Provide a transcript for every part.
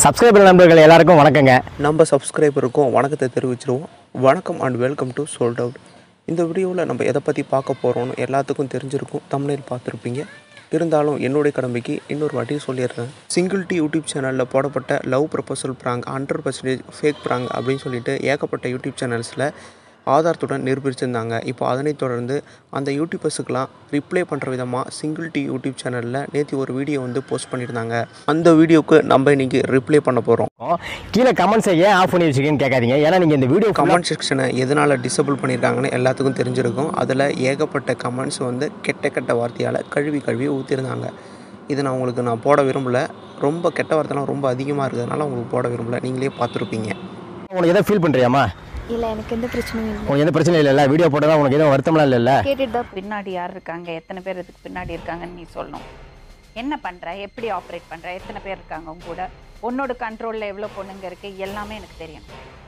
Subscriber நண்பர்கள் எல்லாருக்கும் வணக்கங்க நம்ம சப்ஸ்கிரைபருக்கும் வணக்கத்தை தெரிவிச்சிருவோம் வணக்கம் and welcome to sold out இந்த வீடியோவில் நம்ம எதை பற்றி பார்க்க போகிறோம்னு எல்லாத்துக்கும் தெரிஞ்சிருக்கும் தமிழில் பார்த்துருப்பீங்க இருந்தாலும் என்னுடைய கடமைக்கு இன்னொரு வாட்டி சொல்லிடுறேன் சிங்கிள் டி யூடியூப் சேனலில் போடப்பட்ட love proposal prank hundred percentage fake prank அப்படின்னு சொல்லிட்டு ஏகப்பட்ட யூடியூப் சேனல்ஸில் ஆதாரத்துடன் நிரூபிச்சிருந்தாங்க இப்போ அதனைத் தொடர்ந்து அந்த யூடியூபர்ஸுக்கெலாம் ரிப்ளை பண்ணுற விதமாக சிங்கிள் டி யூடியூப் சேனலில் நேற்று ஒரு வீடியோ வந்து போஸ்ட் பண்ணியிருந்தாங்க அந்த வீடியோவுக்கு நம்ம இன்னைக்கு ரிப்ளை பண்ண போகிறோம் கீழே கமெண்ட்ஸை ஏன் ஆஃப் பண்ணி வச்சிருக்கீங்கன்னு கேட்காதீங்க ஏன்னா நீங்கள் இந்த வீடியோ கமெண்ட் செக்ஷனை எதனால் டிசபிள் பண்ணியிருக்காங்கன்னு எல்லாத்துக்கும் தெரிஞ்சிருக்கும் அதில் ஏகப்பட்ட கமெண்ட்ஸ் வந்து கெட்ட கெட்ட வார்த்தையால் கழுவி கழுவி ஊற்றிருந்தாங்க இது நான் உங்களுக்கு நான் போட விரும்பல ரொம்ப கெட்ட வார்த்தைலாம் ரொம்ப அதிகமாக இருக்கிறதுனால உங்களுக்கு போட விரும்பல நீங்களே பார்த்துருப்பீங்க உனக்கு எதை ஃபீல் பண்ணுறியாமா இல்லை எனக்கு எந்த பிரச்சனையும் இல்லை உனக்கு எந்த பிரச்சனையும் இல்லைல்ல வீடியோ போட்டதா உனக்கு எதுவும் வருத்தம்லாம் இல்லைல்ல கேட்டுட்டு தான் பின்னாடி யார் இருக்காங்க எத்தனை பேர் இதுக்கு பின்னாடி இருக்காங்கன்னு நீ சொல்லணும் என்ன பண்ற எப்படி ஆப்ரேட் பண்ற எத்தனை பேர் இருக்காங்க உங்க கூட உன்னோட கண்ட்ரோல்ல எவ்வளவு பொண்ணுங்க இருக்கு எல்லாமே எனக்கு தெரியும்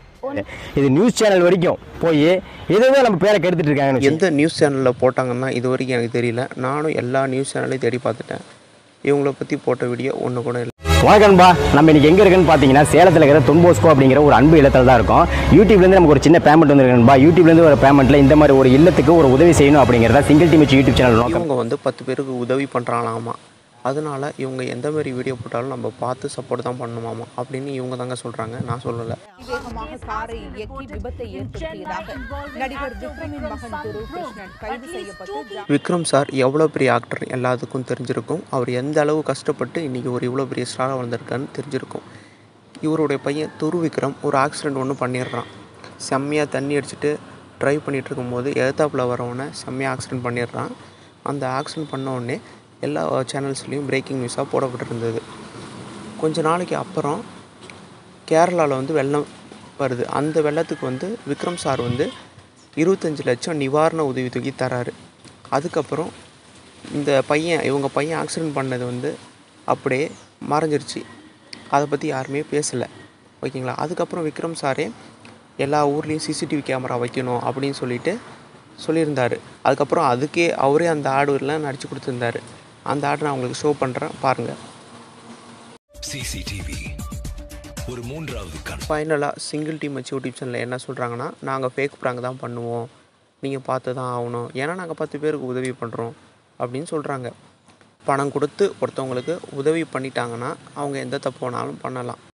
இது நியூஸ் சேனல் வரைக்கும் போய் எதுவுமே நம்ம பேரை கெடுத்துட்டு இருக்காங்கன்னு வச்சுக்கோ. எந்த நியூஸ் சேனலில் போட்டாங்கன்னா இது வரைக்கும் எனக்கு தெரியல நானும் எல்லா நியூஸ் சேனலையும் தேடி பார்த்துட்டேன் இவங்கள பற்றி போட்ட வீடியோ ஒன்று கூட இல்லை வணக்கம்பா நம்ம இன்னைக்கு எங்க இருக்குன்னு பார்த்தீங்கன்னா சேலத்தில் இருக்கிற தொன்போஸ்கோ அப்படிங்கிற ஒரு அன்பு இல்லத்தில் தான் இருக்கும் யூடியூப்லேருந்து நமக்கு ஒரு சின்ன பேமெண்ட் வந்துருக்குன்பா யூடியூப்லேருந்து ஒரு பேமெண்ட்டில் இந்த மாதிரி ஒரு இல்லத்துக்கு ஒரு உதவி செய்யணும் அப்படிங்கிறதா சிங்கிள் டீம் யூடியூப் சேனல் நோக்கம் இவங்க வந்து பத்து பேருக்கு உதவி பண்ணுறாங்களாமா அதனால இவங்க எந்த மாதிரி வீடியோ போட்டாலும் நம்ம பார்த்து சப்போர்ட் தான் பண்ணணுமாமா அப்படின்னு இவங்க தாங்க சொல்கிறாங்க நான் சொல்லலை வேகமாக காரை இயக்கி விபத்தை ஏற்படுத்தியதாக நடிகர் விக்ரமின் மகன் திரு கிருஷ்ணன் கைது செய்யப்பட்டு ஜா- விக்ரம் சார் எவ்வளோ பெரிய ஆக்டர் எல்லாத்துக்கும் தெரிஞ்சிருக்கும் அவர் எந்த அளவு கஷ்டப்பட்டு இன்றைக்கி ஒரு இவ்வளோ பெரிய ஸ்டாராக வந்திருக்கான்னு தெரிஞ்சிருக்கும் இவருடைய பையன் துரு விக்ரம் ஒரு ஆக்சிடெண்ட் ஒன்று பண்ணிடுறான் செம்மையாக தண்ணி அடிச்சுட்டு ட்ரைவ் பண்ணிகிட்டு இருக்கும்போது எதிர்த்தாப்புல வரவனை செம்மையாக ஆக்சிடெண்ட் பண்ணிடுறான் அந்த ஆக்சிடெண்ட் பண்ண உடனே எல்லா சேனல்ஸ்லேயும் பிரேக்கிங் நியூஸாக போடப்பட்டிருந்தது கொஞ்ச நாளைக்கு அப்புறம் கேரளாவில் வந்து வெள்ளம் வருது அந்த வெள்ளத்துக்கு வந்து விக்ரம் சார் வந்து இருபத்தஞ்சி லட்சம் நிவாரண உதவி தொகை தராரு அதுக்கப்புறம் இந்த பையன் இவங்க பையன் ஆக்சிடெண்ட் பண்ணது வந்து அப்படியே மறைஞ்சிருச்சு அதை பற்றி யாருமே பேசலை ஓகேங்களா அதுக்கப்புறம் விக்ரம் சாரே எல்லா ஊர்லேயும் சிசிடிவி கேமரா வைக்கணும் அப்படின்னு சொல்லிட்டு சொல்லியிருந்தார் அதுக்கப்புறம் அதுக்கே அவரே அந்த ஆடுலாம் நடித்து கொடுத்துருந்தாரு அந்த ஆடு நான் உங்களுக்கு ஷோ பண்ணுறேன் பாருங்கள் சிசிடிவி ஒரு மூன்றாவது கண் ஃபைனலாக சிங்கிள் டீம் வச்சு யூடியூப் சேனலில் என்ன சொல்கிறாங்கன்னா நாங்கள் ஃபேக் ப்ராங்க் தான் பண்ணுவோம் நீங்கள் பார்த்து தான் ஆகணும் ஏன்னா நாங்கள் பத்து பேருக்கு உதவி பண்ணுறோம் அப்படின்னு சொல்கிறாங்க பணம் கொடுத்து ஒருத்தவங்களுக்கு உதவி பண்ணிட்டாங்கன்னா அவங்க எந்த தப்பு வேணாலும் பண்ணலாம்